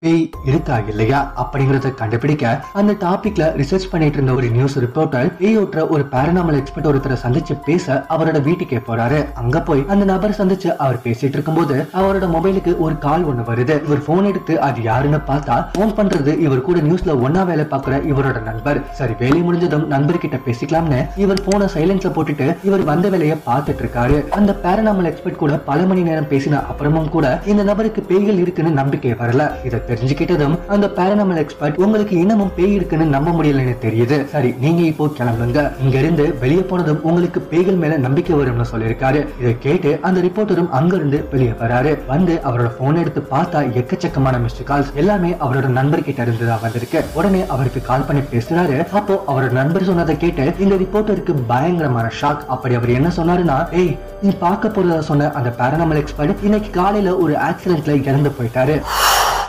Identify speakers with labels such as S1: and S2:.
S1: பேய் இருக்கா இல்லையா அப்படிங்கறத கண்டுபிடிக்க அந்த டாபிக்ல ரிசர்ச் பண்ணிட்டு இருந்த ஒரு நியூஸ் ரிப்போர்ட்டர் பேயோட்டுற ஒரு பேரனாமல் எக்ஸ்பர்ட் ஒருத்தரை சந்திச்சு பேச அவரோட வீட்டுக்கே போறாரு அங்க போய் அந்த நபர் சந்திச்சு அவர் பேசிட்டு இருக்கும்போது அவரோட மொபைலுக்கு ஒரு கால் ஒண்ணு வருது இவர் போன் எடுத்து அது யாருன்னு பார்த்தா போன் பண்றது இவர் கூட நியூஸ்ல ஒன்னா வேலை பார்க்குற இவரோட நண்பர் சரி வேலை முடிஞ்சதும் நண்பர் கிட்ட பேசிக்கலாம்னு இவர் போனை சைலன்ஸ்ல போட்டுட்டு இவர் வந்த வேலையை பார்த்துட்டு இருக்காரு அந்த பேரனாமல் எக்ஸ்பர்ட் கூட பல மணி நேரம் பேசின அப்புறமும் கூட இந்த நபருக்கு பேய்கள் இருக்குன்னு நம்பிக்கை வரல இதை தெரிஞ்சுக்கிட்டதும் அந்த பேரனாமல் எக்ஸ்பர்ட் உங்களுக்கு இன்னமும் பேய் இருக்குன்னு நம்ப முடியலன்னு தெரியுது சரி நீங்க இப்போ கிளம்புங்க இங்க இருந்து வெளியே போனதும் உங்களுக்கு பேய்கள் மேல நம்பிக்கை வரும்னு சொல்லியிருக்காரு இதை கேட்டு அந்த ரிப்போர்ட்டரும் அங்க இருந்து வெளியே வராரு வந்து அவரோட போன் எடுத்து பார்த்தா எக்கச்சக்கமான மிஸ்டு கால்ஸ் எல்லாமே அவரோட நண்பர் கிட்ட இருந்து தான் வந்திருக்கு உடனே அவருக்கு கால் பண்ணி பேசுறாரு அப்போ அவரோட நண்பர் சொன்னதை கேட்டு இந்த ரிப்போர்ட்டருக்கு பயங்கரமான ஷாக் அப்படி அவர் என்ன சொன்னாருன்னா ஏய் நீ பார்க்க போறதா சொன்ன அந்த பேரனாமல் எக்ஸ்பர்ட் இன்னைக்கு காலையில ஒரு ஆக்சிடென்ட்ல இறந்து போயிட்டாரு